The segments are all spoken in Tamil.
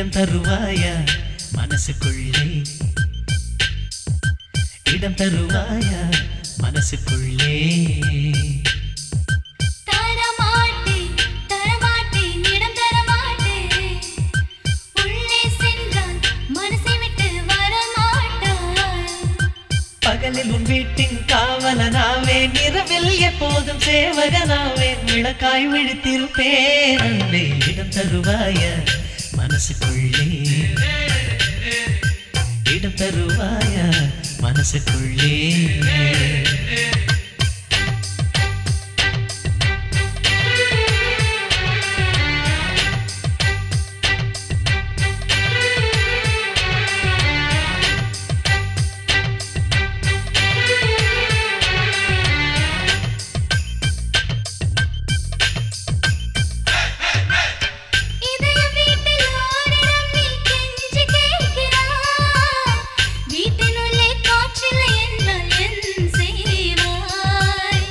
இடம் தருவாயா மனசுக்குள்ளே இடம் தருவாயா மனசுக்குள்ளே தரமாட்டேன் தரமாட்டேன் இடம் தரமாட்டேன் உள்ளே சென்றால் மனசை விட்டு வரமாட்டாய் பகலில் உன் வீட்டின் காவலனாவே இரவில் எப்போதும் சேவகனாவே விளக்காய் விழித்திருப்பேன் அன்பே இடம் தருவாய மனசுக்குள்ளே இடம் தருவாய மனசுக்குள்ளே இதய வீட்டில் ஓரிடம் நீ கெஞ்சி கேட்கிறாய் வீட்டினுள்ளே காற்றில்லை என்றால் என் செய்வாய்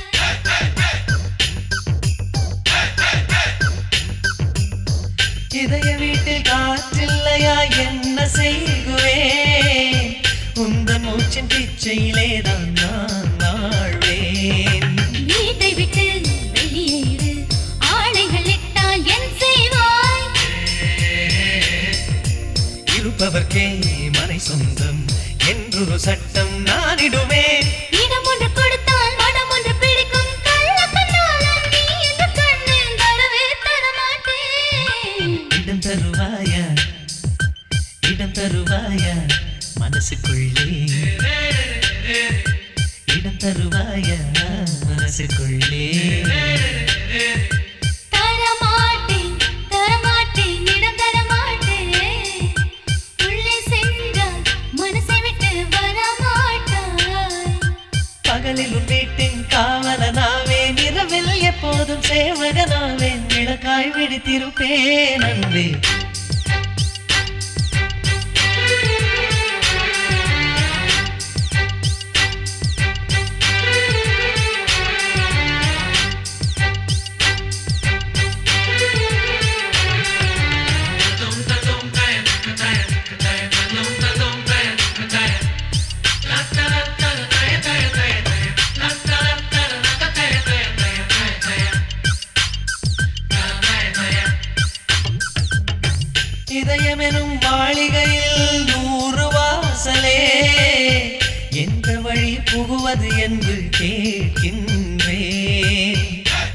இதய வீட்டில் காற்றில்லையா என்ன செய்குவேன் உந்தன் மூச்சின் பிச்சையிலே தான் நான் வாழ்வேன் வீட்டை விட்டு வெளியேறு ஆணைகள் இட்டால் என் செய்வாய் இருப்பவர்க்கே மனை சொந்தம் என்றொரு சட்டம் நானிடுவேன் இடம் ஒன்று கொடுத்தால் மனம் ஒன்று பிடிக்கும் கள்ள கண்ணாளன் நீ என்ற கண்ணில் தரவே தரமாட்டேன் இடம் தருவாயா இடம் தருவாயா மனசுக்குள்ளே இடம் தருவாயா மனசுக்குள்ளே தரமாட்டேன் தரமாட்டேன் இடம் தரமாட்டேன் உள்ளே சென்றால் மனசை விட்டு வரமாட்டாய் பகலில் உன் வீட்டின் காவலனாவேன் இரவில் எப்போதும் சேவகனாவேன் விளக்காய் விழித்திருப்பேன் அன்பே இதயமெனும் மாளிகையில் நூறு வாசலே எந்த வழி புகுவது என்று கேட்கின்றேன்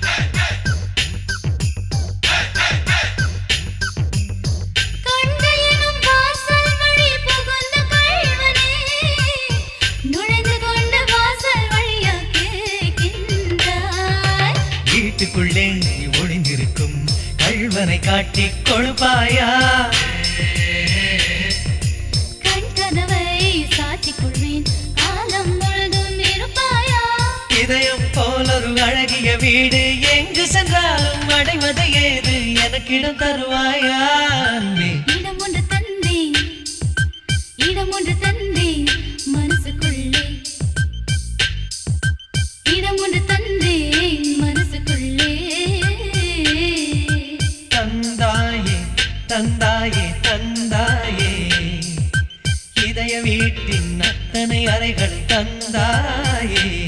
கண்கள் எனும் வாசல் வழி புகுந்த கள்வனே நுழைந்து கொண்டு வாசல் வழியா கேட்கின்றாய் வீட்டுக்குள்ளே ஒளிந்திருக்கும் கள்வனை காட்டிக் கொழுப்பாயா கண் கதவை சாத்திக் கொள்வேன் காலம் முழுதும் இருப்பாயா இதயம் போலொரு அழகிய வீடு எங்கு சென்றாலும் அடைவது ஏது எனக்கிடம் தருவாயா அன்பே இடம் ஒன்று தந்தேன் இடம் ஒன்று தந்தேன் மனசுக்குள்ளே இடம் ஒன்று தந்தேன் மனசுக்குள்ளே தந்தாயே தந்தாயே தந்தாயே இதய வீட்டின் அத்தனை அறைகள் தந்தாயே